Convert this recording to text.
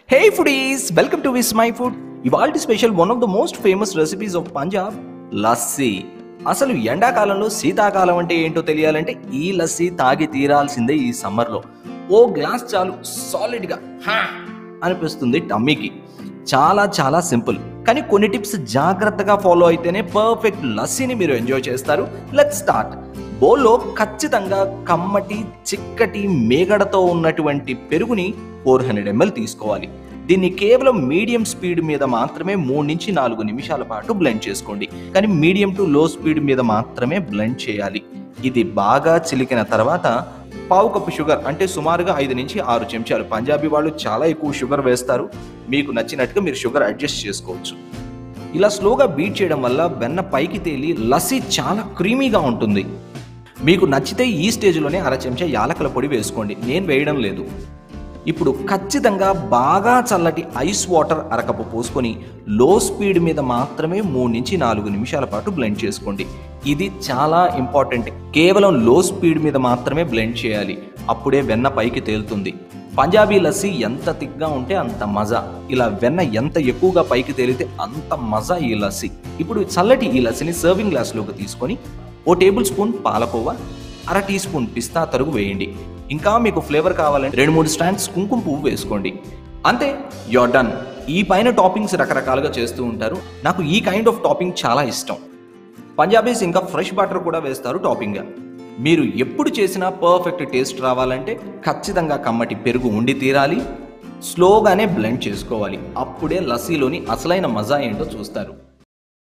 hey foodies welcome to Vismai food ఇవాల్టి special one of the most famous recipes of Punjab lassi అసలు ఎండాకాలంలో శీతాకాలం అంటే ఏంటో తెలియాలంటే ఈ లస్సీ తాగి తీరాల్సిందే ఈ సమ్మర్లో ఓ గ్లాస్ చాలు సాలిడ్గా అనిపిస్తుంది టమ్మీకి చాలా చాలా సింపుల్ కానీ కొన్ని టిప్స్ జాగ్రత్తగా ఫాలో అయితేనే పర్ఫెక్ట్ లస్సీని మీరు ఎంజాయ్ చేస్తారు లెట్ స్టార్ట్ బౌల్లో ఖచ్చితంగా కమ్మటి చిక్కటి మేగడతో ఉన్నటువంటి పెరుగుని ఫోర్ హండ్రెడ్ ఎంఎల్ తీసుకోవాలి దీన్ని కేవలం మీడియం స్పీడ్ మీద మాత్రమే మూడు నుంచి నాలుగు నిమిషాల పాటు బ్లెండ్ చేసుకోండి కానీ మీడియం టు లో స్పీడ్ మీద మాత్రమే బ్లెండ్ చేయాలి ఇది బాగా చిలికిన తర్వాత పావు కప్పు షుగర్ అంటే సుమారుగా ఐదు నుంచి ఆరు చెంచాలు పంజాబీ వాళ్ళు చాలా ఎక్కువ షుగర్ వేస్తారు మీకు నచ్చినట్టుగా మీరు షుగర్ అడ్జస్ట్ చేసుకోవచ్చు ఇలా స్లోగా బీట్ చేయడం వల్ల వెన్న పైకి తేలి లస్సీ చాలా క్రీమీగా ఉంటుంది మీకు నచ్చితే ఈ స్టేజ్లోనే అర చెంచా యాలకల పొడి వేసుకోండి నేను వేయడం లేదు ఇప్పుడు ఖచ్చితంగా బాగా చల్లటి ఐస్ వాటర్ అరకప్పు పోసుకొని లో స్పీడ్ మీద మాత్రమే మూడు నుంచి నాలుగు నిమిషాల పాటు బ్లెండ్ చేసుకోండి ఇది చాలా ఇంపార్టెంట్ కేవలం లో స్పీడ్ మీద మాత్రమే బ్లెండ్ చేయాలి అప్పుడే వెన్న పైకి తేలుతుంది పంజాబీ లస్సీ ఎంత తిక్గా ఉంటే అంత మజా ఇలా వెన్న ఎంత ఎక్కువగా పైకి తేలితే అంత మజా ఈ లస్సీ ఇప్పుడు చల్లటి ఈ లస్సీని సర్వింగ్ గ్లాస్లోకి తీసుకొని ఓ టేబుల్ స్పూన్ పాలకోవా అర టీ స్పూన్ పిస్తా తరుగు వేయండి ఇంకా మీకు ఫ్లేవర్ కావాలంటే రెండు మూడు స్టాండ్స్ కుంకుమ పువ్వు వేసుకోండి అంతే యోర్ డన్ ఈ పైన టాపింగ్స్ రకరకాలుగా చేస్తూ ఉంటారు నాకు ఈ కైండ్ ఆఫ్ టాపింగ్ చాలా ఇష్టం పంజాబీస్ ఇంకా ఫ్రెష్ బటర్ కూడా వేస్తారు టాపింగ్గా మీరు ఎప్పుడు చేసినా పర్ఫెక్ట్ టేస్ట్ రావాలంటే ఖచ్చితంగా కమ్మటి పెరుగు ఉండి తీరాలి స్లోగానే బ్లెండ్ చేసుకోవాలి అప్పుడే లస్సీలోని అసలైన మజా ఏంటో చూస్తారు